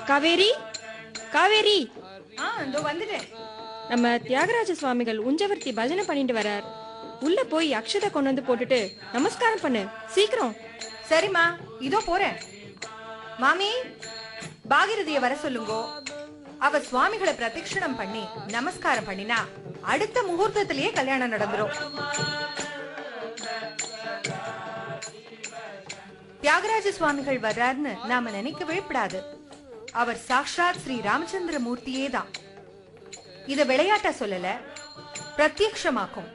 காவேரி காவேரி ஆ இதோ வந்துட்டேன் நம்ம தியாகராஜ சுவாமிகள் உஞ்சவர்த்தி பஜனை பண்ணிட்டு வரார் உள்ள போய் அக்ஷதை கொண்டு வந்து போட்டுட்டு நமஸ்காரம் பண்ணு சீக்கிரம் சரிம்மா இதோ போறேன் மாமி பாகிரதிய வர சொல்லுங்கோ அவ சுவாமிகளை பிரதட்சிணம் பண்ணி நமஸ்காரம் பண்ணினா அடுத்த முகூர்த்தத்திலேயே கல்யாணம் நடந்துரும் தியாகராஜ சுவாமிகள் வர்றாருன்னு நாம நினைக்கவே கூடாது அவர் சாக்ஷாத் ஸ்ரீ ராமச்சந்திர மூர்த்தியே தான் இத விளையாட்டா சொல்லல பிரத்யக்ஷமாக்கும்